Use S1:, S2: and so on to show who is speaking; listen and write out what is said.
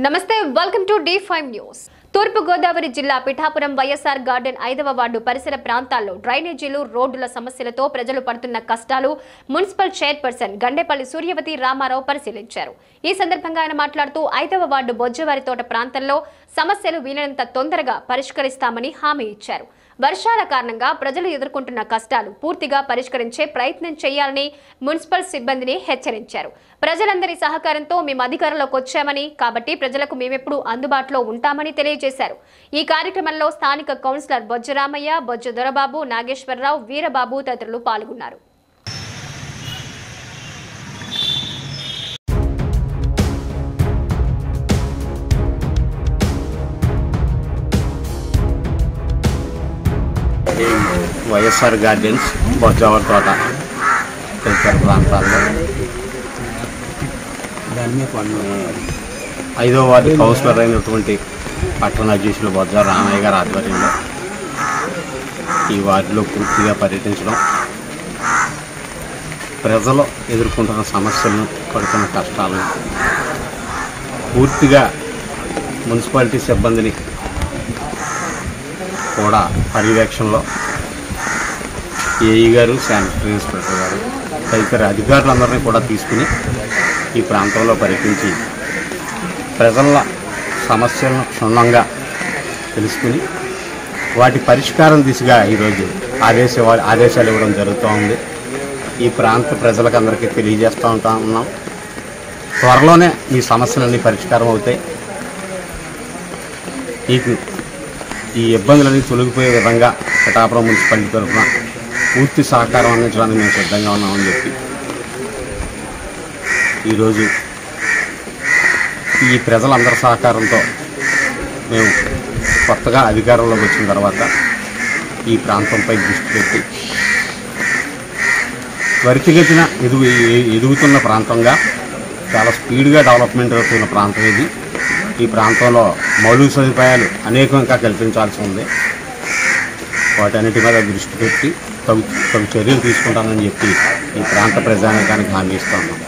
S1: నమస్తే welcome to the five news తూర్పు గోదావరి జిల్లా పిఠాపురం వైఎస్ఆర్ గార్డెన్ ఐదవ వార్డు పరిసర ప్రాంతాల్లో డ్రైనేజీలు రోడ్డుల సమస్యలతో ప్రజలు పడుతున్న కష్టాలు మున్సిపల్ చైర్పర్సన్ గండేపల్లి సూర్యవతి రామారావు పరిశీలించారు ఈ సందర్భంగా ఆయన మాట్లాడుతూ ఐదవ వార్డు బొజ్జవారి తోట ప్రాంతంలో సమస్యలు వీలైనంత తొందరగా పరిష్కరిస్తామని హామీ ఇచ్చారు వర్షాల కారణంగా ప్రజలు ఎదుర్కొంటున్న కష్టాలు పూర్తిగా పరిష్కరించే ప్రయత్నం చేయాలని మున్సిపల్ సిబ్బందిని హెచ్చరించారు ప్రజలందరి సహకారంతో మేము అధికారంలోకి వచ్చామని కాబట్టి ప్రజలకు మేమెప్పుడు అందుబాటులో ఉంటామని తెలియజేశారు ఈ కార్యక్రమంలో స్థానిక కౌన్సిలర్ బొజ్జరామయ్య బొజ్జ దొరబాబు నాగేశ్వరరావు వీరబాబు తదితరులు పాల్గొన్నారు
S2: వైఎస్ఆర్ గార్డెన్స్ బొజ్జవర్ తోట తదితర ప్రాంతాల్లో ఐదో వార్డు కౌన్సిలర్ అయినటువంటి పట్టణ అధ్యక్షులు బొజ్జ రామయ్య గారి ఆధ్వర్యంలో ఈ వార్డులో పూర్తిగా పర్యటించడం ప్రజలు ఎదుర్కొంటున్న సమస్యలను పడుతున్న కష్టాలను పూర్తిగా మున్సిపాలిటీ సిబ్బందిని కూడా పర్యవేక్షణలో ఏఈ గారు శానిటరీ ఇన్స్పెక్టర్ గారు తదితర అధికారులందరినీ కూడా తీసుకుని ఈ ప్రాంతంలో పర్యటించి ప్రజల సమస్యలను క్షుణ్ణంగా తెలుసుకుని వాటి పరిష్కారం దిశగా ఈరోజు ఆదేశ ఆదేశాలు ఇవ్వడం జరుగుతూ ఉంది ఈ ప్రాంత ప్రజలకు అందరికీ తెలియజేస్తూ ఉంటా ఉన్నాం త్వరలోనే ఈ సమస్యలన్నీ పరిష్కారం అవుతాయి మీకు ఈ ఇబ్బందులన్నీ తొలగిపోయే విధంగా పిఠాపురం మున్సిపాలిటీ తరఫున పూర్తి సహకారం అందించడానికి మేము సిద్ధంగా ఉన్నామని చెప్పి ఈరోజు ఈ ప్రజలందరి సహకారంతో మేము కొత్తగా అధికారంలోకి వచ్చిన తర్వాత ఈ ప్రాంతంపై దృష్టి పెట్టి త్వరితగతిన ఎదుగు ఎదుగుతున్న ప్రాంతంగా చాలా స్పీడ్గా డెవలప్మెంట్ అవుతున్న ప్రాంతం ఇది ఈ ప్రాంతంలో మౌలిక సదుపాయాలు అనేకం ఇంకా కల్పించాల్సి ఉంది వాటన్నిటి మీద దృష్టి పెట్టి తగు తగు చర్యలు తీసుకుంటానని చెప్పి ఈ ప్రాంత ప్రజానికానికి హామీ ఇస్తున్నాం